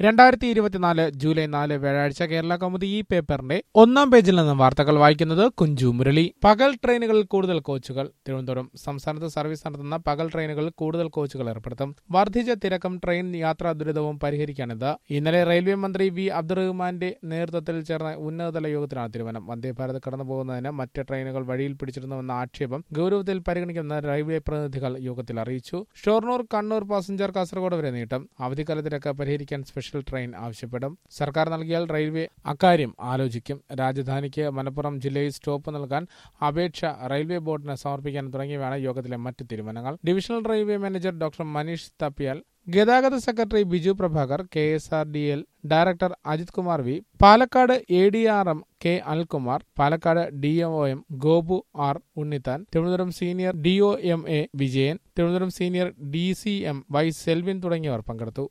രണ്ടായിരത്തി ഇരുപത്തിനാല് ജൂലൈ നാല് വ്യാഴാഴ്ച കേരള കൗമുദി ഈ പേപ്പറിന്റെ ഒന്നാം പേജിൽ നിന്നും വാർത്തകൾ വായിക്കുന്നത് കുഞ്ചു മുരളി പകൽ ട്രെയിനുകളിൽ കൂടുതൽ കോച്ചുകൾ തിരുവനന്തപുരം സംസ്ഥാനത്ത് സർവീസ് നടത്തുന്ന പകൽ ട്രെയിനുകളിൽ കൂടുതൽ കോച്ചുകൾ ഏർപ്പെടുത്തും വർദ്ധിച്ച തിരക്കും ട്രെയിൻ യാത്രാ ദുരിതവും പരിഹരിക്കാനിത് ഇന്നലെ റെയിൽവേ മന്ത്രി വി അബ്ദുറഹ്മാന്റെ നേതൃത്വത്തിൽ ചേർന്ന ഉന്നതതല യോഗത്തിലാണ് തീരുമാനം വന്ദേഭാരത് കടന്നുപോകുന്നതിന് മറ്റ് ട്രെയിനുകൾ വഴിയിൽ പിടിച്ചിരുന്നുവെന്ന ആക്ഷേപം ഗൗരവത്തിൽ പരിഗണിക്കുന്ന റെയിൽവേ പ്രതിനിധികൾ യോഗത്തിൽ അറിയിച്ചു ഷൊർണൂർ കണ്ണൂർ പാസഞ്ചർ കാസർഗോഡ് വരെ നീട്ടും അവധിക്കാല തിരക്ക് പരിഹരിക്കാൻ സ്പെഷ്യൽ ട്രെയിൻ ആവശ്യപ്പെടും സർക്കാർ നൽകിയാൽ റെയിൽവേ അക്കാര്യം ആലോചിക്കും രാജധാനിക്ക് മലപ്പുറം ജില്ലയിൽ സ്റ്റോപ്പ് നൽകാൻ അപേക്ഷ റെയിൽവേ ബോർഡിന് സമർപ്പിക്കാൻ തുടങ്ങിയവയാണ് യോഗത്തിലെ മറ്റ് തീരുമാനങ്ങൾ divisional railway manager doctor Manish Thapliyal ഗതാഗത secretary Biju Prabhakar K S R D L director Ajith Kumar V Palakkad A D R M K Anilkumar Palakkad D O M Gopu R Unnithan Thiruvananthapuram senior D O M A Vijayan Thiruvananthapuram senior D C M Y Selvin തുടങ്ങിയവർ പങ്കെടുത്തു